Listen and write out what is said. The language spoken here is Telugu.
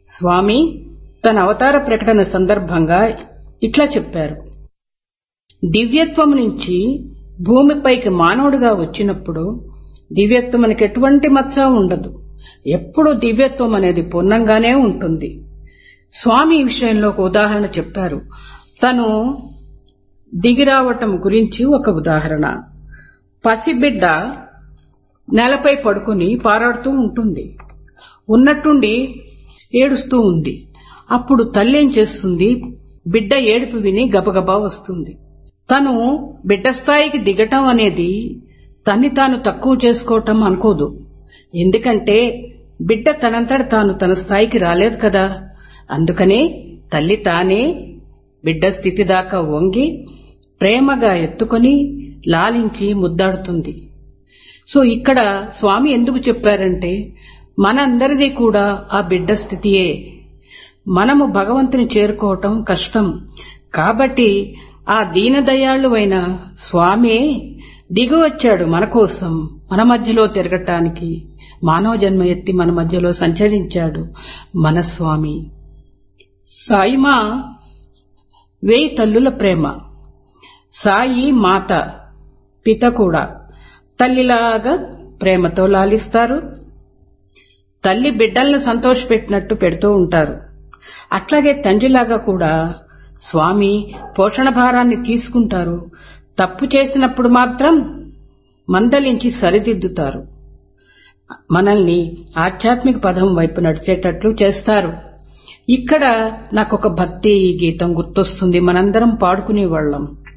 స్వామి తన అవతార ప్రకటన సందర్భంగా ఇట్లా చెప్పారు దివ్యత్వం నుంచి భూమిపైకి మానవుడిగా వచ్చినప్పుడు దివ్యత్వం మనకి ఎటువంటి మచ్చ ఉండదు ఎప్పుడూ దివ్యత్వం అనేది పూర్ణంగానే ఉంటుంది స్వామి ఈ విషయంలో ఒక ఉదాహరణ చెప్పారు తను దిగిరావటం గురించి ఒక ఉదాహరణ పసిబిడ్డ నేలపై పడుకుని పారాడుతూ ఉంటుంది ఉన్నట్టుండి ఏడుస్తూ ఉంది అప్పుడు తల్లి ఏం చేస్తుంది బిడ్డ ఏడుపు విని గబగబా వస్తుంది తను బిడ్డ స్థాయికి దిగటం అనేది తన్ని తాను తక్కువ చేసుకోవటం అనుకోదు ఎందుకంటే బిడ్డ తనంతట తాను తన స్థాయికి రాలేదు కదా అందుకనే తల్లి తానే బిడ్డ స్థితి దాకా వంగి ప్రేమగా ఎత్తుకొని లాలించి ముద్దాడుతుంది సో ఇక్కడ స్వామి ఎందుకు చెప్పారంటే మనందరిది కూడా ఆ బిడ్డ స్థితియే మనము భగవంతుని చేరుకోవటం కష్టం కాబట్టి ఆ దీనదయాళువైన స్వామే దిగివచ్చాడు మన కోసం మన మధ్యలో తిరగటానికి మానవ జన్మ ఎత్తి మన మధ్యలో సంచరించాడు మన స్వామి సాయిమా వేయి తల్లుల ప్రేమ సాయి మాత పిత కూడా తల్లిలాగా ప్రేమతో లాలిస్తారు తల్లి బిడ్డల్ని సంతోషపెట్టినట్టు పెడుతూ ఉంటారు అట్లాగే తండ్రిలాగా కూడా స్వామి పోషణ భారాన్ని తీసుకుంటారు తప్పు చేసినప్పుడు మాత్రం మందలించి సరిదిద్దుతారు మనల్ని ఆధ్యాత్మిక పదం వైపు నడిచేటట్లు చేస్తారు ఇక్కడ నాకొక భక్తి గీతం గుర్తొస్తుంది మనందరం పాడుకునేవాళ్లం